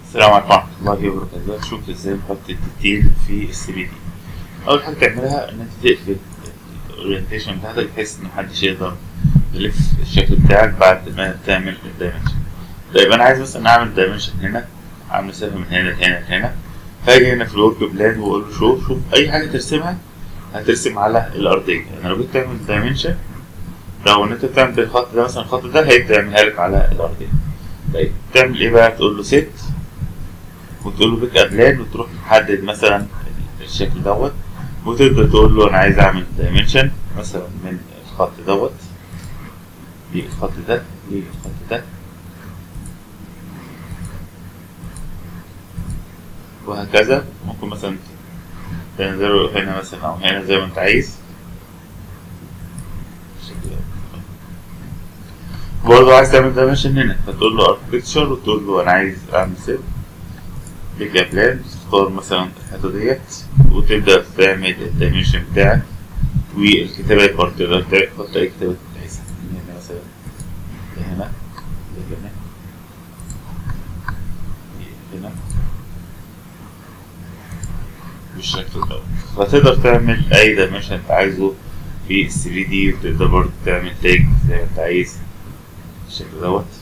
السلام عليكم ورحمة الله وبركاته شوف ازاي نحط الديتيل في ال 3 دي أول حاجة تعملها إن أنت تقفل الأورينتيشن بتاعتك بحيث إن محدش يقدر يلف الشكل بتاعك بعد ما تعمل الدايمنشن طيب أنا عايز مثلا أعمل دايمنشن هنا أعمل مسافة من هنا لهنا لهنا فأجي هنا في الورك بلان وأقول له شوف شوف أي حاجة ترسمها هترسم على الأرضية يعني لو جيت تعمل دايمنشن لو إن أنت بتعمل الخط ده مثلا الخط ده هيبدأ يعملها لك على الأرضية طيب تعمل إيه بقى تقول له سيت وتقول له بيك ابلان وتروح تحدد مثلا الشكل دوت وتبدا تقول له انا عايز اعمل دايمنشن مثلا من الخط دوت للخط ده للخط ده وهكذا ممكن مثلا تنزله هنا مثلا او هنا زي ما انت عايز برضه عايز تعمل دايمنشن هنا فتقول له اركتشر وتقول له انا عايز اعمل سيف بيك بلان تختار مثلا الحته ديت وتبدا تعمل الدايمنشن بتاعك والكتابات برضه تقدر تحط اي كتابات انت عايزها من هنا مثلا لهنا لهنا هنا بالشكل دوت فتقدر تعمل اي دايمنشن انت عايزه في ال 3 دي وتقدر برضه تعمل تاج زي ما انت عايز بالشكل دوت